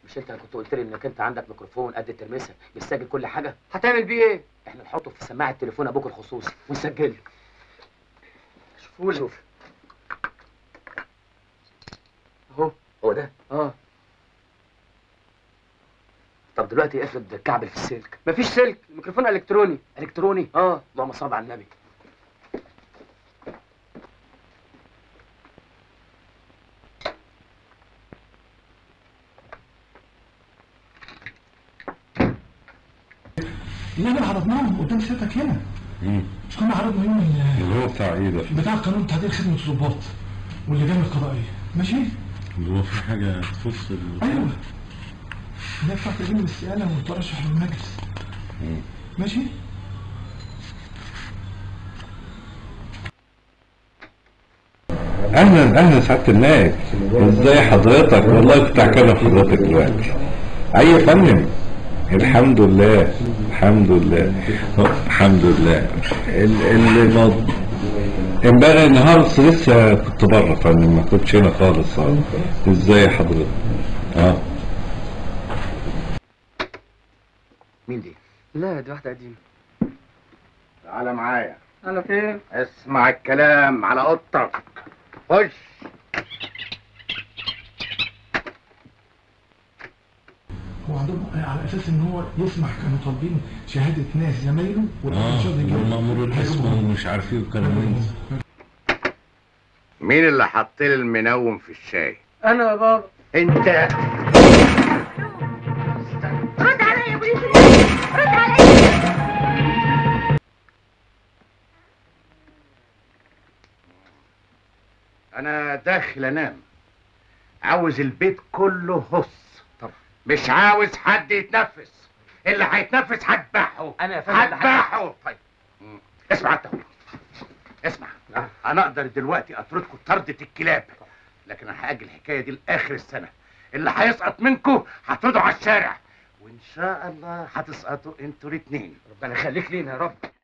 مش انت كنت قلت لي انك انت عندك ميكروفون قد الترمسه بيسجل كل حاجه هتعمل بيه ايه احنا نحطه في سماعه تليفون ابوك الخصوصي ونسجله شوفولي شوف اهو هو ده اه طب دلوقتي افرض كعبل في السلك مفيش سلك الميكروفون الكتروني الكتروني اه اللهم صل على النبي لا لا عرضناهم قدام سيادتك هنا مش كنا عرضنا يوم ال- اللي هو بتاع ايه ده؟ بتاع قانون تعديل خدمة الضباط واللجان القضائية ماشي؟ اللي هو في حاجة تخص ال... ايوه ده بتاع تقديم الاستقالة والترشح للمجلس مم. ماشي؟ اهلا اهلا سعادة النائب ازاي حضرتك والله كنت هكلم حضرتك دلوقتي اي يا فندم الحمد لله الحمد لله الحمد لله ال- اللي مض... امبارح النهار لسه كنت بره فندم ما كنتش هنا خالص اه ازاي حضرتك اه مين دي لا دي واحده قديمه تعالى معايا على فين اسمع الكلام على اوضتك خش هو عندهم على اساس ان هو يسمح كانوا طالبين شهادة ناس زمايله اه والمأمور الاسم ومش عارف ايه والكلام من ده. مين اللي حط لي المنوم في الشاي انا يا بابا انت رد عليا يا ابو يوسف رد عليا انا داخل انام عاوز البيت كله هص طب. مش عاوز حد يتنفس اللي هيتنفس هذبحه انا يا فندم اللي هذبحه طيب مم. اسمع انت اسمع انا اقدر دلوقتي اطردكم طردة الكلاب لكن انا هاجل الحكايه دي لاخر السنه اللي هيسقط منكم هتقعدوا على الشارع وان شاء الله هتسقطوا انتوا الاثنين ربنا يخليك لينا يا رب